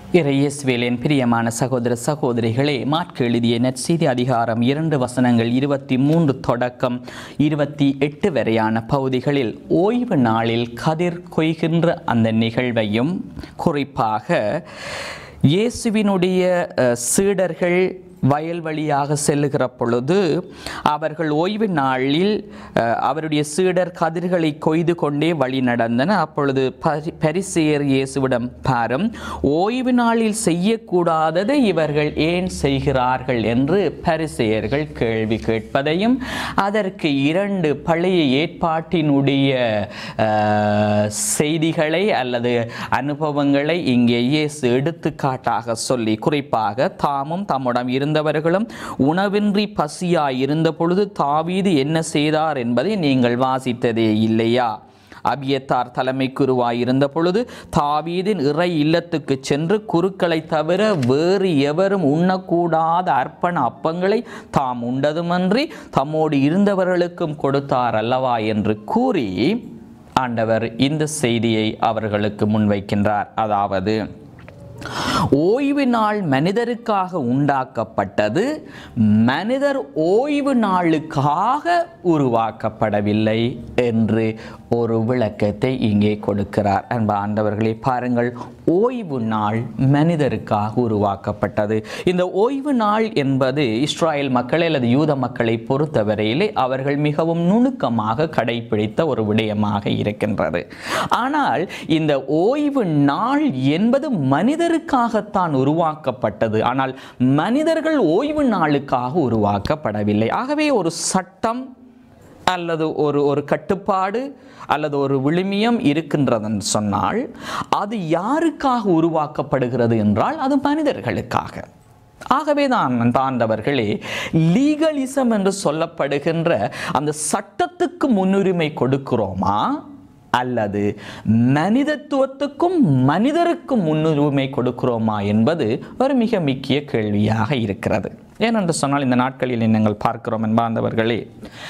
இறையேசுவேலின் பிரியமான சகோதர சகோதரிகளே மாற்கு எழுதிய நற்செய்தி அதிகாரம் இரண்டு வசனங்கள் இருபத்தி மூன்று தொடக்கம் இருபத்தி எட்டு வரையான பகுதிகளில் ஓய்வு நாளில் கதிர் கொய்கின்ற அந்த நிகழ்வையும் குறிப்பாக இயேசுவினுடைய அஹ், சீடர்கள் வயல் வழியாக செல்லுகிற பொழுது அவர்கள் ஓய்வு நாளில் அஹ், அவருடைய சீடர் கதிர்களை கொய்து கொண்டே வழி நடந்தனர் அப்பொழுது பரி- பரிசேயர் இயேசுவிடம் பாரும் ஓய்வு நாளில் செய்யக்கூடாததை இவர்கள் ஏன் செய்கிறார்கள் என்று பரிசேயர்கள் கேள்வி கேட்பதையும் அதற்கு இரண்டு பழைய ஏற்பாட்டினுடைய அஹ், செய்திகளை அல்லது அனுபவங்களை இங்கே இயேசு எடுத்துக்காட்டாக சொல்லி குறிப்பாக தாமும் தம்முடன் இருந்தவர்களும் உணவின்றி பசியாய் இருந்த பொழுது தாவீது என்ன செய்தார் என்பதை நீங்கள் வாசித்ததே இல்லையா அபியத்தார் தலைமை குருவாய் இருந்த பொழுது தாவீதின் இறை இல்லத்துக்கு சென்று குருக்களை தவிர வேறு எவரும் உண்ணக்கூடாத அர்ப்பண அப்பங்களை தாம் உண்டதுமன்றி தம்மோடு இருந்தவர்களுக்கும் கொடுத்தார் அல்லவா என்று கூறி ஆண்டவர் இந்த செய்தியை அவர்களுக்கு முன்வைக்கின்றார் அதாவது ஓய்வு நாள் மனிதருக்காக உண்டாக்கப்பட்டது மனிதர் ஓய்வு நாளுக்காக உருவாக்கப்படவில்லை என்று ஒரு விளக்கத்தை இங்கே கொடுக்கிறார் அன்ப ஆண்டவர்களே பாருங்கள் ஓய்வு நாள் மனிதருக்காக உருவாக்கப்பட்டது இந்த ஓய்வு நாள் என்பது இஸ்ராயல் மக்களை அல்லது யூத மக்களை பொறுத்தவரையிலே அவர்கள் மிகவும் நுணுக்கமாக கடைபிடித்த ஒரு விடயமாக இருக்கின்றது ஆனால் இந்த ஓய்வு நாள் என்பது மனிதருக்காகத்தான் உருவாக்கப்பட்டது ஆனால் மனிதர்கள் ஓய்வு நாளுக்காக உருவாக்கப்படவில்லை ஆகவே ஒரு சட்டம் அல்லது ஒரு ஒரு கட்டுப்பாடு அல்லது ஒரு விழுமியம் இருக்கின்றதுன்னு சொன்னால் அது யாருக்காக உருவாக்கப்படுகிறது என்றால் அது மனிதர்களுக்காக ஆகவே தான் தாண்டவர்களே லீகலிசம் என்று சொல்லப்படுகின்ற அந்த சட்டத்துக்கு முன்னுரிமை கொடுக்கிறோமா அல்லது மனிதத்துவத்துக்கும் மனிதருக்கும் முன்னுரிமை கொடுக்கிறோமா என்பது ஒரு மிக முக்கிய கேள்வியாக இருக்கிறது ஏனென்று சொன்னால் இந்த நாட்களில் நீங்கள் பார்க்கிறோம் என்பார்ந்தவர்களே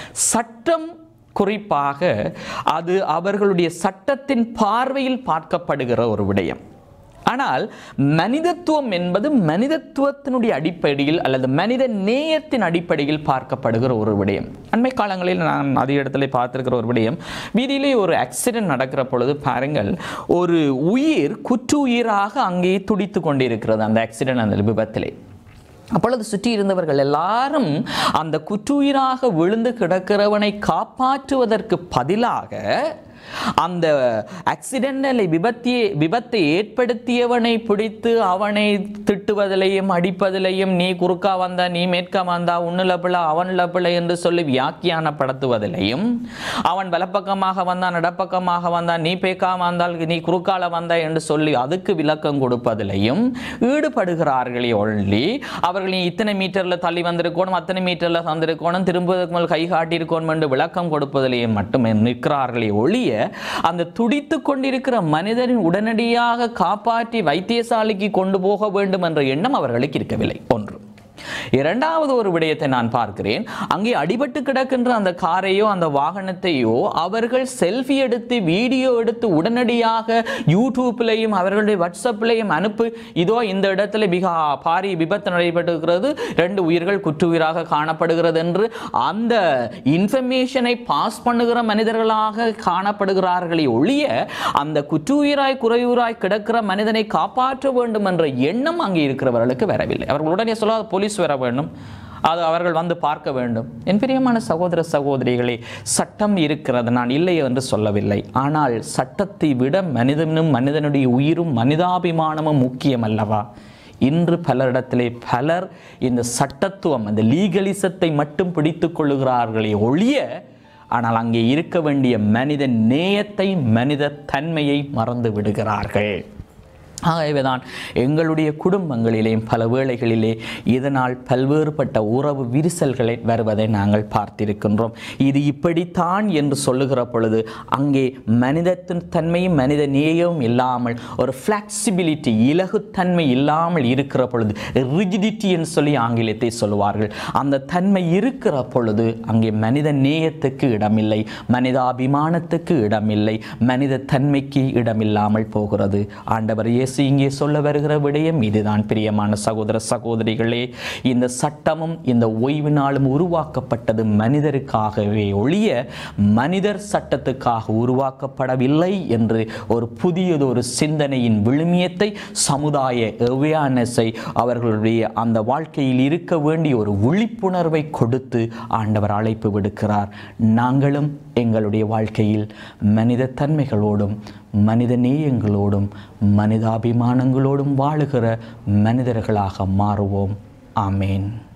சட்டம் குறிப்பாக அது அவர்களுடைய சட்டத்தின் பார்வையில் பார்க்கப்படுகிற ஒரு விடயம் ஆனால் மனிதத்துவம் என்பது மனிதத்துவத்தினுடைய அடிப்படையில் அல்லது மனித நேயத்தின் அடிப்படையில் பார்க்கப்படுகிற ஒரு விடயம் அண்மை காலங்களில் நான் அதிக இடத்துல பார்த்திருக்கிற ஒரு விடயம் வீதியிலே ஒரு ஆக்சிடென்ட் நடக்கிற பொழுது பாருங்கள் ஒரு உயிர் குற்றுயிராக அங்கே துடித்து கொண்டிருக்கிறது அந்த ஆக்சிடென்ட் அந்த விபத்திலே அப்பொழுது சுற்றி இருந்தவர்கள் எல்லாரும் அந்த குற்றுயிராக விழுந்து கிடக்கிறவனை காப்பாற்றுவதற்கு பதிலாக அந்த ஆக்சிடென்டலை விபத்தியை விபத்தை ஏற்படுத்தியவனை பிடித்து அவனை திட்டுவதிலையும் அடிப்பதிலையும் நீ குறுக்கா வந்தா நீ மேற்கா வந்தா உன்னுல பிள்ளை அவன்ல பிள்ளை என்று சொல்லி வியாக்கியானப்படுத்துவதிலையும் அவன் வலப்பக்கமாக வந்தான் இடப்பக்கமாக வந்தான் நீ பேக்காம வந்தால் நீ குறுக்கால வந்தா என்று சொல்லி அதுக்கு விளக்கம் கொடுப்பதிலையும் ஈடுபடுகிறார்களே ஒல்லி அவர்கள் நீ இத்தனை மீட்டர்ல தள்ளி வந்திருக்கணும் அத்தனை மீட்டர்ல வந்திருக்கணும் திரும்புவதற்கு மேல் கை காட்டியிருக்கணும் என்று விளக்கம் கொடுப்பதிலேயும் மட்டுமே நிற்கிறார்களே ஒழிய அந்த துடித்து கொண்டிருக்கிற மனிதனின் உடனடியாக காப்பாற்றி வைத்தியசாலைக்கு கொண்டு போக வேண்டும் என்ற எண்ணம் அவர்களுக்கு இருக்கவில்லை ஒன்று இரண்டாவது ஒரு விடயத்தை நான் பார்க்கிறேன் அங்கே அடிபட்டு கிடக்கின்ற அந்த காரையோ அந்த வாகனத்தையோ அவர்கள் செல்ஃபி எடுத்து வீடியோ எடுத்து உடனடியாக யூடியூப்லையும் அவர்களுடைய வாட்ஸ்அப்லையும் அனுப்பு இதோ இந்த இடத்துல மிக பாரி விபத்து நடைபெற்றிருக்கிறது ரெண்டு உயிர்கள் குற்றுயிராக காணப்படுகிறது என்று அந்த இன்ஃபர்மேஷனை பாஸ் பண்ணுகிற மனிதர்களாக காணப்படுகிறார்களே ஒழிய அந்த குற்றுயிராய் குறையுராய் கிடக்கிற மனிதனை காப்பாற்ற வேண்டும் என்ற எண்ணம் அங்கே இருக்கிறவர்களுக்கு வரவில்லை அவர்கள் உடனே சொல்லாத போலீஸ் வர வேண்டும் அது அவர்கள் வந்து பார்க்க வேண்டும் என் பிரியமான சகோதர சகோதரிகளே சட்டம் இருக்கிறது நான் இல்லை என்று சொல்லவில்லை ஆனால் சட்டத்தை விட மனிதனும் மனிதனுடைய உயிரும் மனிதாபிமானமும் முக்கியம் அல்லவா இன்று பலரிடத்திலே பலர் இந்த சட்டத்துவம் அந்த லீகலிசத்தை மட்டும் பிடித்து கொள்ளுகிறார்களே ஒழிய ஆனால் அங்கே இருக்க வேண்டிய மனித நேயத்தை மனித தன்மையை மறந்து விடுகிறார்கள் ஆகவேதான் எங்களுடைய குடும்பங்களிலேயும் பல வேளைகளிலே இதனால் பல்வேறுபட்ட உறவு விரிசல்களை வருவதை நாங்கள் பார்த்திருக்கின்றோம் இது இப்படித்தான் என்று சொல்லுகிற பொழுது அங்கே மனிதத்தின் தன்மையும் மனித நேயமும் இல்லாமல் ஒரு ஃப்ளெக்சிபிலிட்டி இலகுத்தன்மை இல்லாமல் இருக்கிற பொழுது ரிஜிடிட்டி என்று சொல்லி ஆங்கிலத்தை சொல்லுவார்கள் அந்த தன்மை இருக்கிற பொழுது அங்கே மனித நேயத்துக்கு இடமில்லை மனிதாபிமானத்துக்கு இடமில்லை மனித தன்மைக்கு இடமில்லாமல் போகிறது ஆண்டவர் இயேசு இயேசு இங்கே சொல்ல வருகிற விடயம் இதுதான் பிரியமான சகோதர சகோதரிகளே இந்த சட்டமும் இந்த ஓய்வு நாளும் உருவாக்கப்பட்டது மனிதருக்காகவே ஒழிய மனிதர் சட்டத்துக்காக உருவாக்கப்படவில்லை என்று ஒரு புதியதொரு சிந்தனையின் விழுமியத்தை சமுதாய அவேர்னஸை அவர்களுடைய அந்த வாழ்க்கையில் இருக்க வேண்டிய ஒரு விழிப்புணர்வை கொடுத்து ஆண்டவர் அழைப்பு விடுக்கிறார் நாங்களும் எங்களுடைய வாழ்க்கையில் மனித தன்மைகளோடும் மனித நேயங்களோடும் மனிதாபிமானங்களோடும் வாழுகிற மனிதர்களாக மாறுவோம் ஆமேன்